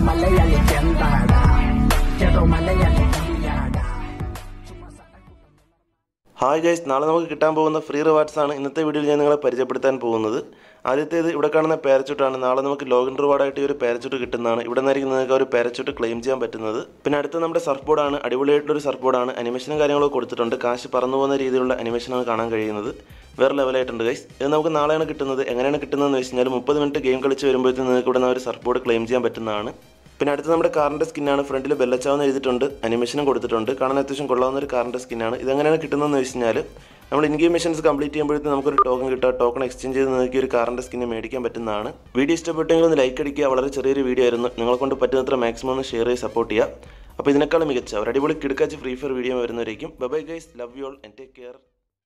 മലയാളി എന്താടാ ചേട്ടോ Malayali കവിയാടാ hi guys നാളെ നമുക്ക് കിട്ടാൻ പോകുന്ന ഫ്രീ റിവാർഡ്സ് ആണ് ഇന്നത്തെ വീഡിയോയിൽ ഞാൻ നിങ്ങളെ പരിചയപ്പെടുത്താൻ പോകുന്നത് ആദ്യത്തേത് ഇവിടെ കാണുന്ന പാരച്ചൂട്ടാണ് നാളെ നമുക്ക് ലോഗിൻ റിവാർഡായിട്ട് ഈ ഒരു പാരച്ചൂട്ട് കിട്ടുന്നതാണ് ഇവിടെ നിന്നായിരിക്കും നിങ്ങൾക്ക് ആ ഒരു പാരച്ചൂട്ട് ക്ലെയിം ചെയ്യാൻ പറ്റുന്നത് പിന്നെ അടുത്ത നമ്മുടെ സർഫ് ബോർഡാണ് അടിപൊളിയായിട്ടുള്ള ഒരു സർഫ് ബോർഡാണ് അനിമേഷനും കാര്യങ്ങളൊക്കെ കൊടുത്തിട്ടുണ്ട് കാശ് പറന്നു പോകുന്ന രീതിയിലുള്ള അനിമേഷനാണ് കാണാൻ കഴിയുന്നത് വേറെ ലെവലായിട്ടുണ്ട് ഗൈസ് ഇത് നമുക്ക് നാളെയാണ് കിട്ടുന്നത് എങ്ങനെയാണ് കിട്ടുന്നതെന്ന് വെച്ച് കഴിഞ്ഞാൽ മുപ്പത് മിനിറ്റ് ഗെയിം കളിച്ച് വരുമ്പോഴത്തേക്ക് നിങ്ങൾക്ക് ഇവിടെ നിന്ന് ആ ഒരു സർഫ് ബോർഡ് ക്ലെയിം ചെയ്യാൻ പറ്റുന്നതാണ് പിന്നെ അടുത്ത് നമ്മുടെ കാറിൻ്റെ സ്കിന്നാണ് ഫ്രണ്ടിൽ ബെല്ലച്ചാവെന്ന് എഴുതിയിട്ടുണ്ട് അനിമേഷനും കൊടുത്തിട്ടുണ്ട് കാണാൻ അത്യാവശ്യം കൊള്ളാവുന്ന ഒരു കാറിൻ്റെ സ്കിന്നാണ് ഇതെങ്ങനെയാണ് കിട്ടുന്നതെന്ന് വെച്ച് കഴിഞ്ഞാൽ നമ്മൾ ഇൻ ഗെയിം മിഷൻസ് കംപ്ലീറ്റ് ചെയ്യുമ്പോഴത്തേക്ക് നമുക്കൊരു ടോക്കൺ കിട്ടുക ടോക്കൺ എക്സ്ചേഞ്ച് ചെയ്ത് നിങ്ങൾക്ക് ഈ ഒരു കാറിൻ്റെ സ്കിന്ന് മേടിക്കാൻ പറ്റുന്നതാണ് വീഡിയോ ഇഷ്ടപ്പെട്ടെങ്കിൽ ഒന്ന് ലൈക്ക് അടിക്കുക വളരെ ചെറിയൊരു വീഡിയോ ആയിരുന്നു നിങ്ങളെ കൊണ്ട് പറ്റുന്നത്ര മാക്സിമം ഒന്ന് ഷെയർ ചെയ്ത് സപ്പോർട്ട് ചെയ്യുക അപ്പോൾ ഇതിനേക്കാളും മികച്ച ഒരു അടിപൊളി കിടക്കാച്ച് ഫ്രീ ഫയർ വീഡിയോ വരുന്നവരേക്കും bye guys love you all and take care